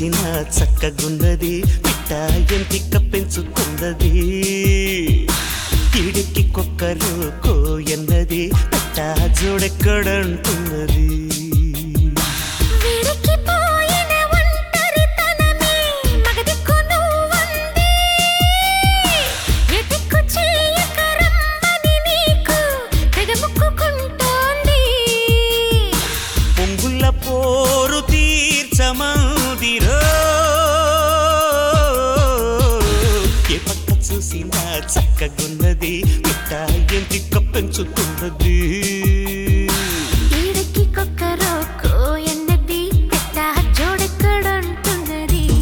చూసినా చక్కగున్నది పిట్ట ఎంటిక పెంచుకున్నది ఈడికి కొక్కరు కోయన్నది పిట్ట జోడెక్కడంటున్నది విడికిపోయిన ఒంటరితనమే మగదిక్కు నువ్వంది. ఎదిక్కు చేయక రమ్మని నీకు తెగ మొక్కుకుంటోంది. పొంగుల పోరు తీర్చమందిరో ఏ పక్క చూసినా చక్కగున్నది పిట్ట ఎంటిక పెంచుతున్నది ఈడకి కొక్కరో కోయన్నది పెట్ట జోడెక్కడంటున్నది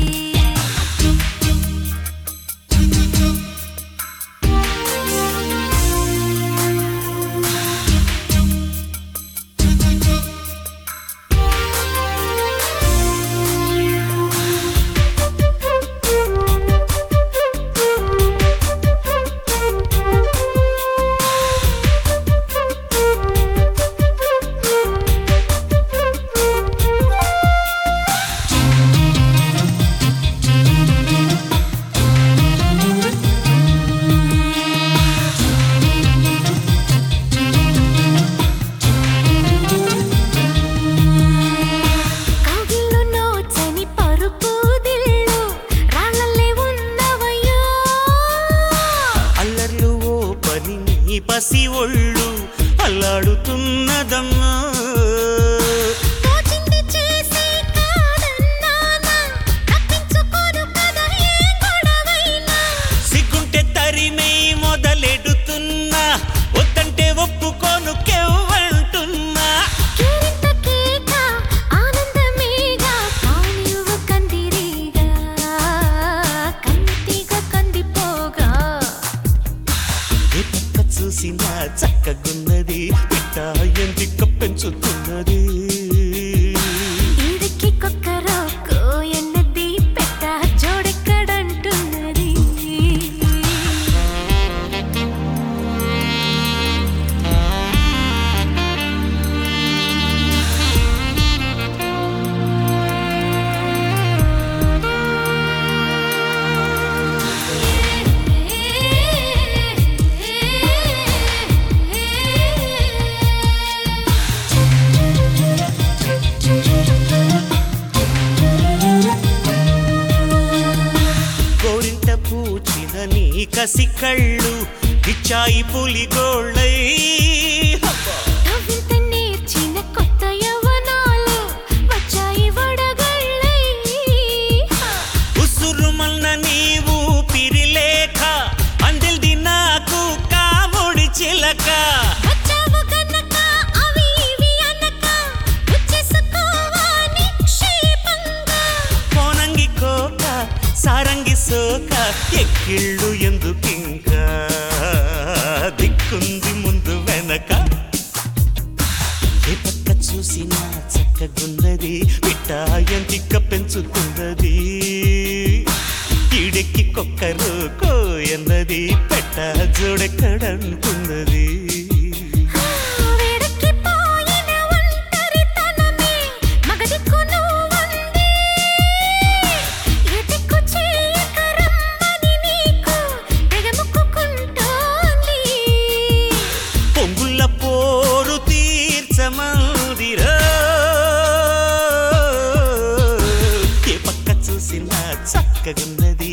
కౌగిల్లో నోచని పరుపు దిల్లు రాళ్ళల్లే ఉన్నవయ్యో అల్లర్లు ఓ పని నీ పసి ఒళ్ళు అల్లాడుతున్నదమ్మా తోచింది చేసి కాదన్నానా తప్పించుకోను కదా ఏ గొడవైనా సిగ్గుంటే తరిమే మొదలెడుతున్నా వద్దంటే ఒప్పుకోను కెవ్వంటున్నా కేరింత కేక ఆనందమేగా కానివ్వు కందిరీగా కంతిగా కందిపోగా ఏ పక్క చూసినా చక్కగున్నది పిట్ట ఎంటిక పెంచుతున్నది ఈడికి కొక్కరో కోయన్నది పెట్ట జోడెక్కడంటున్నది గోరింట పూచిన నీ కసి కళ్ళు ఇచ్చాయి పులిగోళ్ళై హబ్బా. నవ్వింత నేర్చిన కొత్త యవ్వనాలు వచ్చాయి వడగళ్ళై ఉసురుమన్న నీవు పిరిలేఖ అందిల్ది నాకు కాముడి చిలక వచ్చావు గనక అవి ఇవి అనక వచ్చేసుకోవా నిక్షేపంగా కోనంగి కోక సారంగి సోక ఎక్కిళ్ళు ఎందుకింకా దిక్కుంది ముందు వెనక ఏ పక్క చూసినా చక్కగున్నది పిట్ట ఎంటిక పెంచుతున్నది ఈడెక్కి కొక్కరు కోయన్నది పెట్ట జోడెక్కడంటున్నది వేడెక్కిపోయిన ఒంటరితనమే మగదిక్కు నువ్వంది. ఎదిక్కు చేయక రమ్మని నీకు తెగ మొక్కుకుంటోంది. పొంగుల పోరు తీర్చమందిరో ఏ పక్క చూసినా చక్కగున్నది